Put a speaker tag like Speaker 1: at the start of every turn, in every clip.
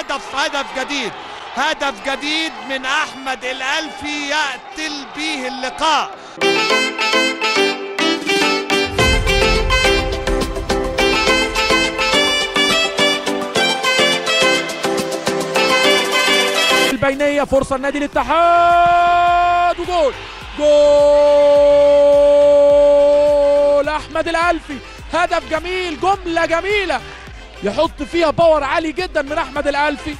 Speaker 1: هدف هدف جديد هدف جديد من احمد الالفي يقتل به اللقاء
Speaker 2: البينية فرصة النادي الاتحاد وجول جول أحمد الألفي هدف جميل جملة جميلة يحط فيها باور عالي جدا من أحمد الألفي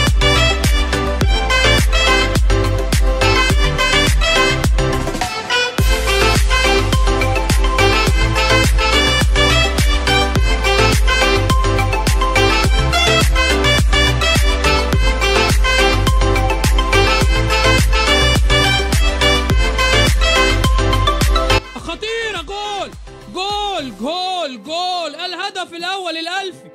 Speaker 3: خطيرة جول جول جول جول الهدف الأول الألفي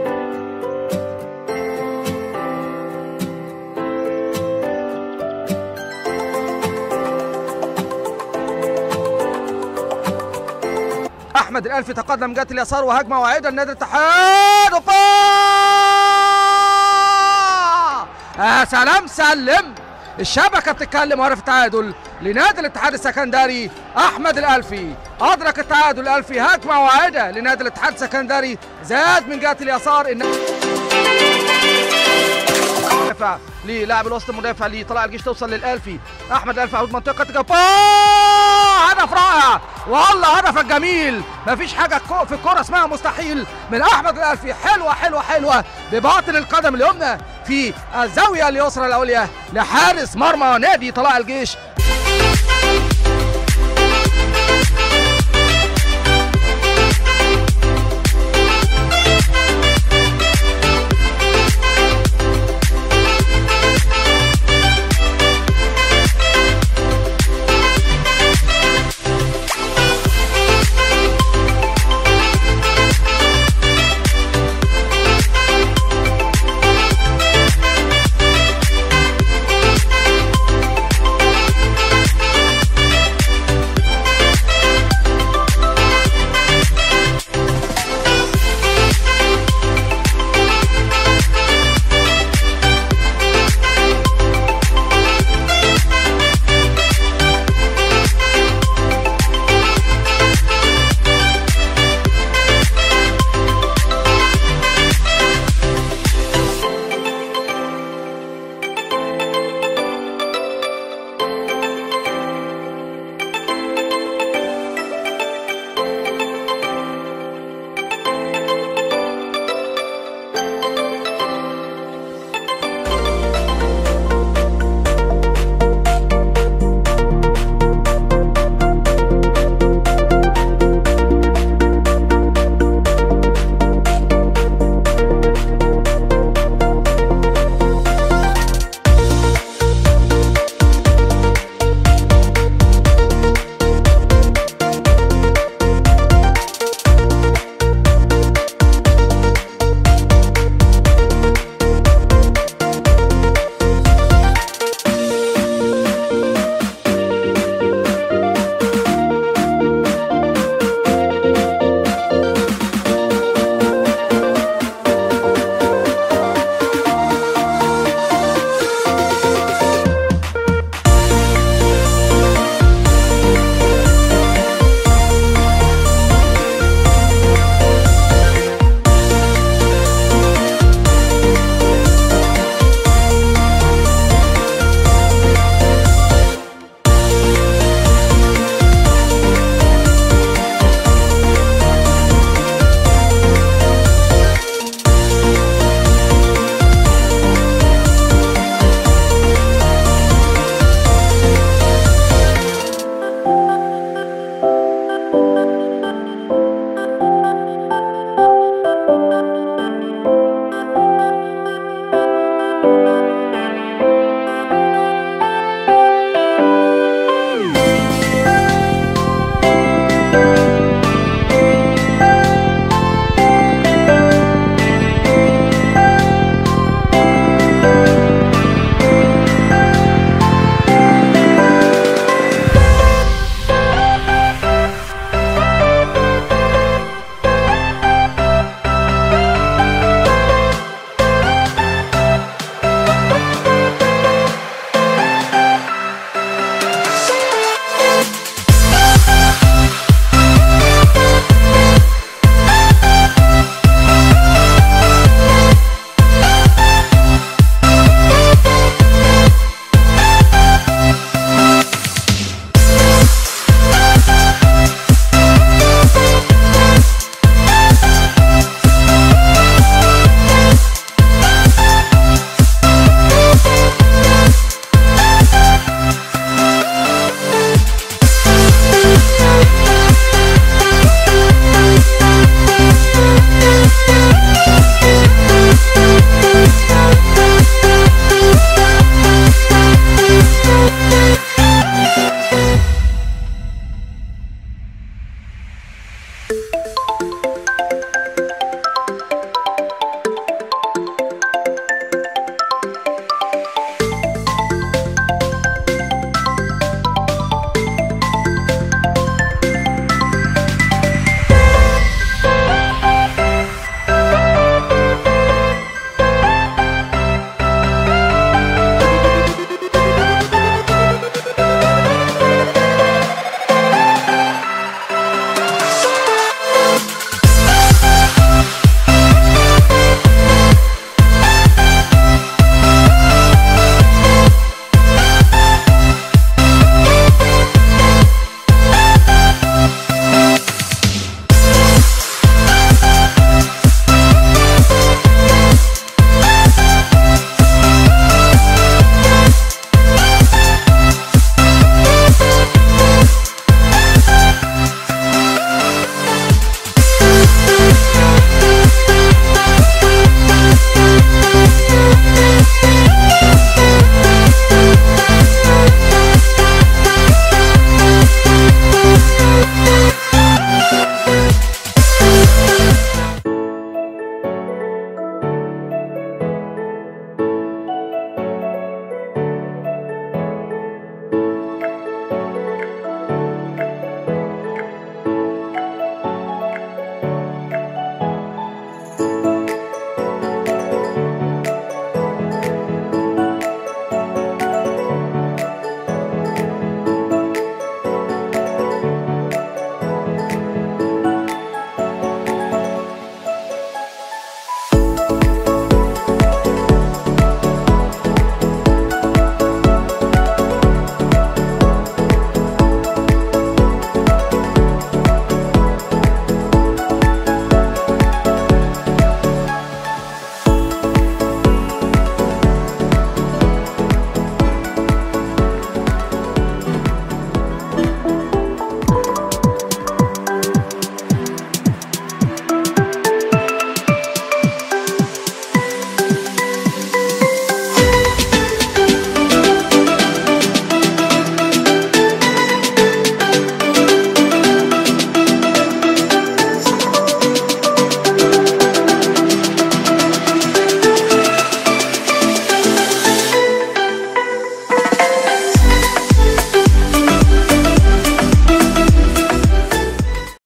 Speaker 4: احمد الالفي تقدم من جهه اليسار وهجمه واعده لنادي الاتحاد وفا يا سلام سلم الشبكه بتتكلم وهدف التعادل لنادي الاتحاد السكندري احمد الالفي ادرك التعادل الالفي هجمه واعده لنادي الاتحاد السكندري زاد من جهه اليسار إن... مدافع للاعب الوسط المدافع لطلائع الجيش توصل للالفي احمد الالفي حدود منطقه جابا هدف رائع والله هدفك جميل مفيش حاجه كو- في الكوره اسمها مستحيل من احمد الالفي حلوه حلوه حلوه بباطن القدم اليمنى في الزاويه اليسرى العليا لحارس مرمى نادي طلائع الجيش